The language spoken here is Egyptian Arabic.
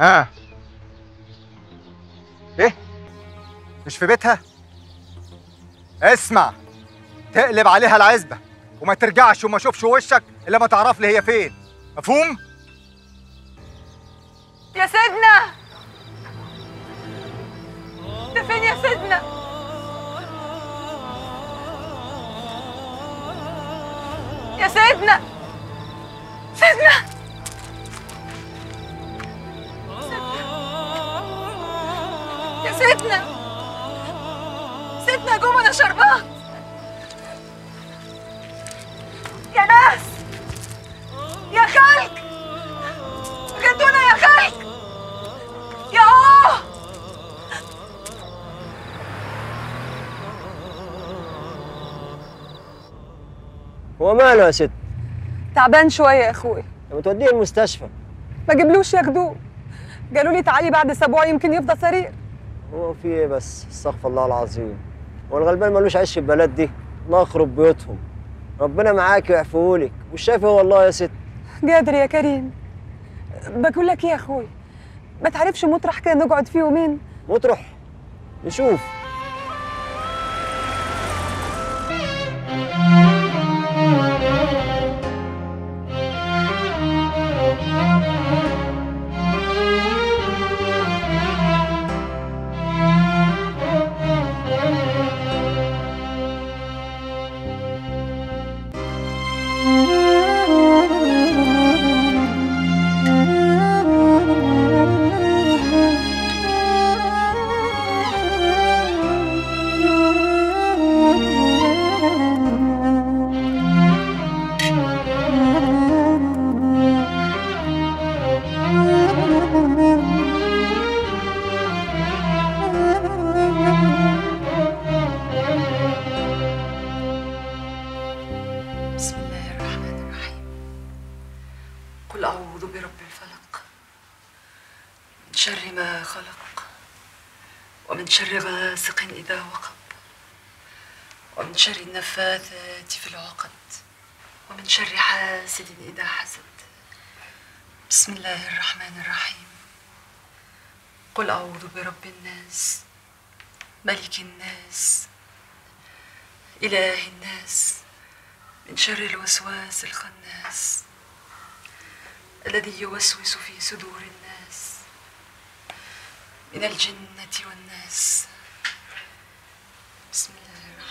ها ايه مش في بيتها اسمع تقلب عليها العزبه وما ترجعش وما اشوفش وشك الا ما تعرف لي هي فين مفهوم يا سيدنا انت فين يا سيدنا يا سيدنا سيدنا يا سيدنا سيدنا قوم انا شربات يا ناس يا خلق غدونا يا خلق يا اوه هو ماله يا ست؟ تعبان شويه يا اخوي لما توديه المستشفى ما جبلوش ياخدوه قالوا لي تعالي بعد اسبوع يمكن يفضى سرير هو في ايه بس استغفر الله العظيم هو الغلبان ملوش عيش في البلد دي نخرب بيوتهم ربنا معاك ويعفوهولك والشافي هو الله يا ست قادر يا كريم بقول لك ايه يا اخوي ما تعرفش مطرح كده نقعد فيه يومين مطرح نشوف بسم الله الرحمن الرحيم قل أعوذ برب الفلق من شر ما خلق ومن شر غاسق إذا وقب ومن شر النفاثات في العقد ومن شر حاسد إذا حسد بسم الله الرحمن الرحيم قل أعوذ برب الناس ملك الناس إله الناس من شر الوسواس الخناس الذي يوسوس في صدور الناس من الجنة والناس بسم الله